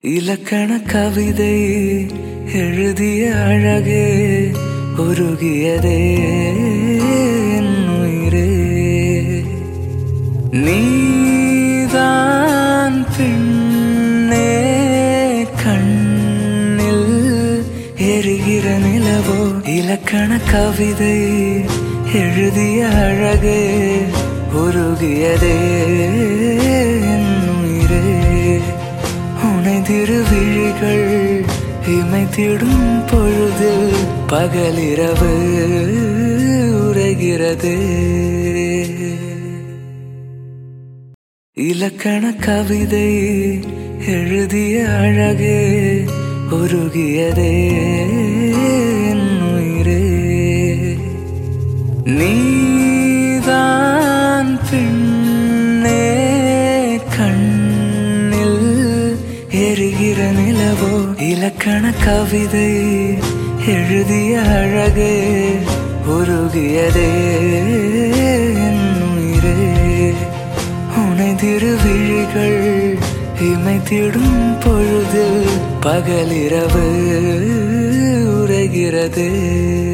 இலக்கண கவிதை எழுதிய அழகே உருகியதே என் உயிரே நீதான் பெண்ணே கண்ணில் எரிகிற நிலவோ இலக்கண கவிதை எழுதிய அழகே உருகியதே என் உயிரே உனை திருவிழிகள் இமைத்திடும் பொழுதில் பகலிரவு உரைகிறது இலக்கண கவிதை எழுதிய அழகே உருகியதே என் உயிரே நீதான் பெண்ணே கண்ணில் எரிகிற நிலவோ இலக்கண கவிதை எழுதிய அழகே உருகியதே என் உயிரே உனை திருவிழிகள் இமைத்திடும் பொழுதில் பகலிரவு உரைகிறது